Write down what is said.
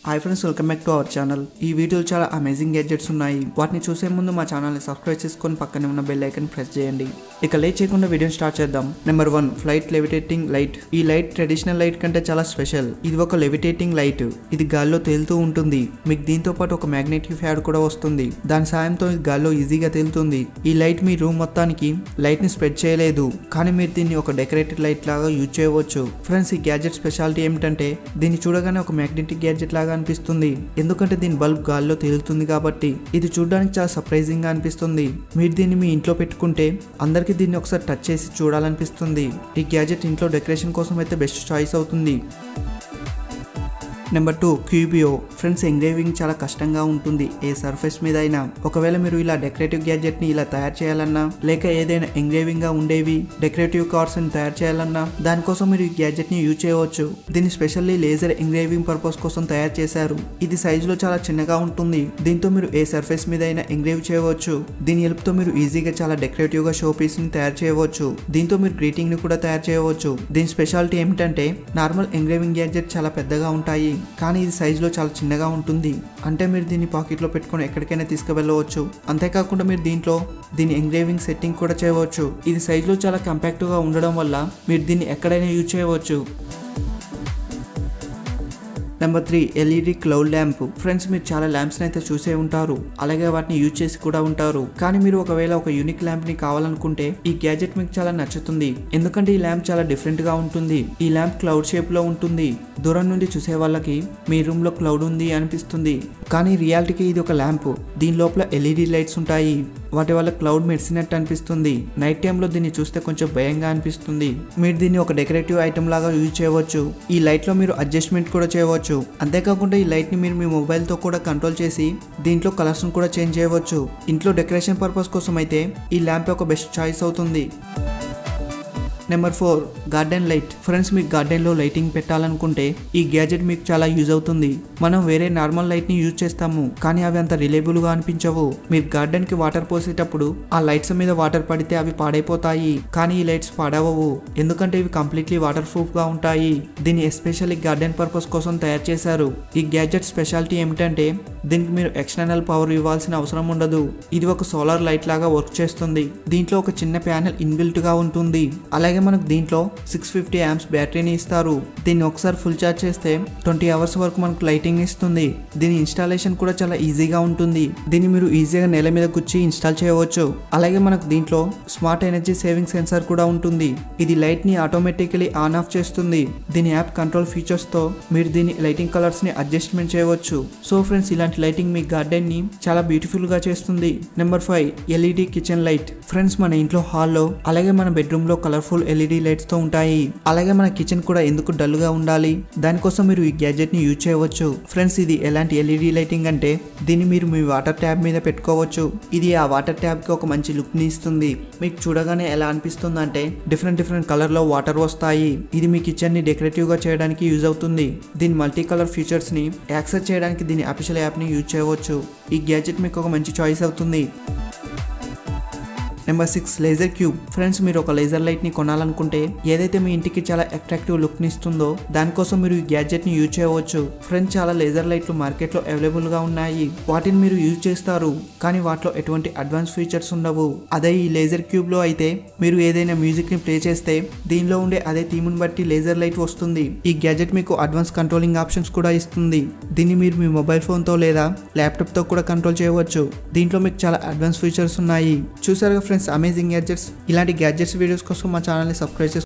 hi friends welcome back to our channel ఈ వీడియోలో చాలా అమేజింగ్ గ్యాడ్జెట్స్ ఉన్నాయి వాటిని చూసే ముందు మా ఛానల్ని సబ్స్క్రైబ్ చేసుకొని పక్కనే ఉన్న బెల్ ఐకన్ ప్రెస్ చేయండి ఇక లేట్ చేయకుండా వీడియోని స్టార్ట్ చేద్దాం number one flight levitating light ఈ లైట్ ట్రెడిషనల్ లైట్ కంటే చాలా స్పెషల్ ఇది ఒక లెవిటేటింగ్ లైట్ ఇది గాల్లో తేలుతూ ఉంటుంది మీకు దీంతో పాటు ఒక మ్యాగ్నెటిక్ ఫ్యాడ్ కూడా వస్తుంది దాని సాయంతో ఇది గాల్లో ఈజీగా తేలుతుంది ఈ లైట్ మీ రూమ్ మొత్తానికి లైట్ ని స్ప్రెడ్ చేయలేదు కానీ మీరు దీన్ని ఒక డెకరేటెడ్ లైట్ లాగా యూజ్ చేయవచ్చు ఫ్రెండ్స్ ఈ గ్యాడ్జెట్ స్పెషాలిటీ ఏమిటంటే దీన్ని చూడగానే ఒక మ్యాగ్నెటిక్ గ్యాడ్జెట్ లాగా అనిపిస్తుంది ఎందుకంటే దీని బల్బ్ గాల్లో తేలుతుంది కాబట్టి ఇది చూడడానికి చాలా సర్ప్రైజింగ్ గా అనిపిస్తుంది మీరు దీన్ని మీ ఇంట్లో పెట్టుకుంటే అందరికీ దీన్ని ఒకసారి టచ్ చేసి చూడాలనిపిస్తుంది ఈ గ్యాడ్జెట్ ఇంట్లో డెకరేషన్ కోసం అయితే బెస్ట్ చాయిస్ అవుతుంది number two Cubio friends engraving చాలా కష్టంగా ఉంటుంది ఏ సర్ఫేస్ మీద అయినా ఒకవేళ మీరు ఇలా డెకరేటివ్ గ్యాడ్జెట్ ని ఇలా తయారు చేయాలన్నా లేక ఏదైనా ఎంగ్రేవింగ్ గా ఉండేవి డెకరేటివ్ కార్డ్స్ ని తయారు చేయాలన్నా దానికోసం మీరు ఈ గ్యాడ్జెట్ ని యూజ్ చేయవచ్చు దీన్ని స్పెషల్లీ లేజర్ ఎంగ్రేవింగ్ పర్పస్ కోసం తయారు చేశారు ఇది సైజులో చాలా చిన్నగా ఉంటుంది దీంతో మీరు ఏ సర్ఫేస్ మీద అయినా ఎంగ్రేవ్ చేయవచ్చు దీని హెల్ప్తో మీరు ఈజీగా చాలా డెకరేటివ్ గా షో పీస్ ని తయారు చేయవచ్చు దీంతో మీరు గ్రీటింగ్ ని కూడా తయారు చేయవచ్చు దీని స్పెషాలిటీ ఏమిటంటే నార్మల్ ఎంగ్రేవింగ్ గ్యాడ్జెట్ చాలా పెద్దగా ఉంటాయి కానీ ఇది సైజులో చాలా చిన్నగా ఉంటుంది అంటే మీరు దీన్ని పాకెట్లో పెట్టుకొని ఎక్కడికైనా తీసుకువెళ్ళవచ్చు అంతేకాకుండా మీరు దీంట్లో దీని ఎంగ్రేవింగ్ సెట్టింగ్ కూడా చేయవచ్చు ఇది సైజులో చాలా కంపాక్ట్గా ఉండడం వల్ల మీరు దీన్ని ఎక్కడైనా యూజ్ చేయవచ్చు number three LED cloud lamp friends మీరు చాలా ల్యాంప్స్ని అయితే చూసే ఉంటారు అలాగే వాటిని యూజ్ చేసి కూడా ఉంటారు కానీ మీరు ఒకవేళ ఒక యూనిక్ ల్యాంప్ ని కావాలనుకుంటే ఈ గ్యాజెట్ మీకు చాలా నచ్చుతుంది ఎందుకంటే ఈ ల్యాంప్ చాలా డిఫరెంట్ గా ఉంటుంది ఈ ల్యాంప్ క్లౌడ్ షేప్ లో ఉంటుంది దూరం నుండి చూసే వాళ్ళకి మీ రూమ్ లో క్లౌడ్ ఉంది అనిపిస్తుంది కానీ రియాలిటీకి ఇది ఒక ల్యాంప్ దీని లోపల ఎల్ఈడి లైట్స్ ఉంటాయి వాటి వల్ల క్లౌడ్ మెరిసినట్టు అనిపిస్తుంది నైట్ టైంలో దీన్ని చూస్తే కొంచెం భయంగా అనిపిస్తుంది మీరు దీన్ని ఒక డెకరేటివ్ ఐటమ్ లాగా యూజ్ చేయవచ్చు ఈ లైట్లో మీరు అడ్జస్ట్మెంట్ కూడా చేయవచ్చు అంతేకాకుండా ఈ లైట్ని మీరు మీ మొబైల్తో కూడా కంట్రోల్ చేసి దీంట్లో కలర్స్ను కూడా చేంజ్ చేయవచ్చు ఇంట్లో డెకరేషన్ పర్పస్ కోసం అయితే ఈ ల్యాంప్ ఒక బెస్ట్ చాయిస్ అవుతుంది number four garden light friends మీకు గార్డెన్లో లైటింగ్ పెట్టాలనుకుంటే ఈ గ్యాజెట్ మీకు చాలా యూజ్ అవుతుంది మనం వేరే నార్మల్ లైట్ని యూజ్ చేస్తాము కానీ అవి అంత రిలేబుల్గా అనిపించవు మీరు గార్డెన్కి వాటర్ పోసేటప్పుడు ఆ లైట్స్ మీద వాటర్ పడితే అవి పాడైపోతాయి కానీ ఈ లైట్స్ పాడవవు ఎందుకంటే ఇవి కంప్లీట్లీ వాటర్ ప్రూఫ్గా ఉంటాయి దీన్ని ఎస్పెషల్లీ గార్డెన్ పర్పస్ కోసం తయారు చేశారు ఈ గ్యాజెట్ స్పెషాలిటీ ఏమిటంటే దీనికి మీరు ఎక్స్టర్నల్ పవర్ ఇవ్వాల్సిన అవసరం ఉండదు ఇది ఒక సోలార్ లైట్ లాగా వర్క్ చేస్తుంది దీంట్లో ఒక చిన్న ప్యానెల్ ఇన్బిల్ట్ గా ఉంటుంది అలాగే మనకు దీంట్లో సిక్స్ ఫిఫ్టీ యామ్స్ బ్యాటరీని ఇస్తారు దీన్ని ఒకసారి ఫుల్ ఛార్జ్ చేస్తే ట్వంటీ అవర్స్ వరకు మనకు లైటింగ్ ఇస్తుంది దీని ఇన్స్టాలేషన్ కూడా చాలా ఈజీగా ఉంటుంది దీన్ని మీరు ఈజీగా నేల మీద కూర్చి ఇన్స్టాల్ చేయవచ్చు అలాగే మనకు దీంట్లో స్మార్ట్ ఎనర్జీ సేవింగ్ సెన్సార్ కూడా ఉంటుంది ఇది లైట్ ని ఆటోమేటికలీ ఆన్ ఆఫ్ చేస్తుంది దీని యాప్ కంట్రోల్ ఫీచర్స్ తో మీరు దీని లైటింగ్ కలర్స్ ని అడ్జస్ట్మెంట్ చేయవచ్చు సో ఫ్రెండ్స్ ఇలాంటి లైటింగ్ మీ గార్డెన్ ని చాలా బ్యూటిఫుల్ గా చేస్తుంది number five LED kitchen light friends మన ఇంట్లో హాల్లో అలాగే మన బెడ్రూమ్ లో కలర్ఫుల్ ఎల్ఈడి లైట్స్ తో ఉంటాయి అలాగే మన కిచెన్ కూడా ఎందుకు డల్ గా ఉండాలి దానికోసం మీరు ఈ గ్యాజెట్ ని యూజ్ చేయవచ్చు ఫ్రెండ్స్ ఇది ఎలాంటి ఎల్ఈడి లైటింగ్ అంటే దీన్ని మీరు మీ వాటర్ ట్యాబ్ మీద పెట్టుకోవచ్చు ఇది ఆ వాటర్ ట్యాబ్ కి ఒక మంచి లుక్ ని ఇస్తుంది మీకు చూడగానే ఎలా అనిపిస్తుంది అంటే డిఫరెంట్ డిఫరెంట్ కలర్ లో వాటర్ వస్తాయి ఇది మీ కిచెన్ ని డెకరేటివ్ గా చేయడానికి యూజ్ అవుతుంది దీని మల్టీ కలర్ ఫీచర్స్ ని యాక్సెస్ చేయడానికి దీని అఫీషియల్ యాప్ ని యూజ్ చేయవచ్చు ఈ గ్యాజెట్ మీకు ఒక మంచి చాయిస్ అవుతుంది number six laser cube friends మీరు ఒక లేజర్ లైట్ ని కొనాలనుకుంటే ఏదైతే మీ ఇంటికి చాలా అట్రాక్టివ్ లుక్ ని ఇస్తుందో దానికోసం మీరు ఈ గ్యాడ్జెట్ ని యూజ్ చేయవచ్చు ఫ్రెండ్స్ చాలా లేజర్ లైట్లు మార్కెట్ లో అవైలబుల్ గా ఉన్నాయి వాటిని మీరు యూజ్ చేస్తారు కానీ వాటిలో ఎటువంటి అడ్వాన్స్ ఫీచర్స్ ఉండవు అదే ఈ లేజర్ క్యూబ్ లో అయితే మీరు ఏదైనా మ్యూజిక్ ని ప్లే చేస్తే దీనిలో ఉండే అదే థీమ్ని బట్టి లేజర్ లైట్ వస్తుంది ఈ గ్యాడ్జెట్ మీకు అడ్వాన్స్ కంట్రోలింగ్ ఆప్షన్స్ కూడా ఇస్తుంది దీన్ని మీరు మీ మొబైల్ ఫోన్ తో లేదా ల్యాప్టాప్ తో కూడా కంట్రోల్ చేయవచ్చు దీంట్లో మీకు చాలా అడ్వాన్స్ ఫీచర్స్ ఉన్నాయి చూసారుగా ఫ్రెండ్స్ అమేజింగ్ గ్యాడ్జెట్స్ ఇలాంటి గ్యాడ్జెట్స్ వీడియోస్ కోసం మా ఛానల్ని సబ్స్క్రైబ్ చేసుకోండి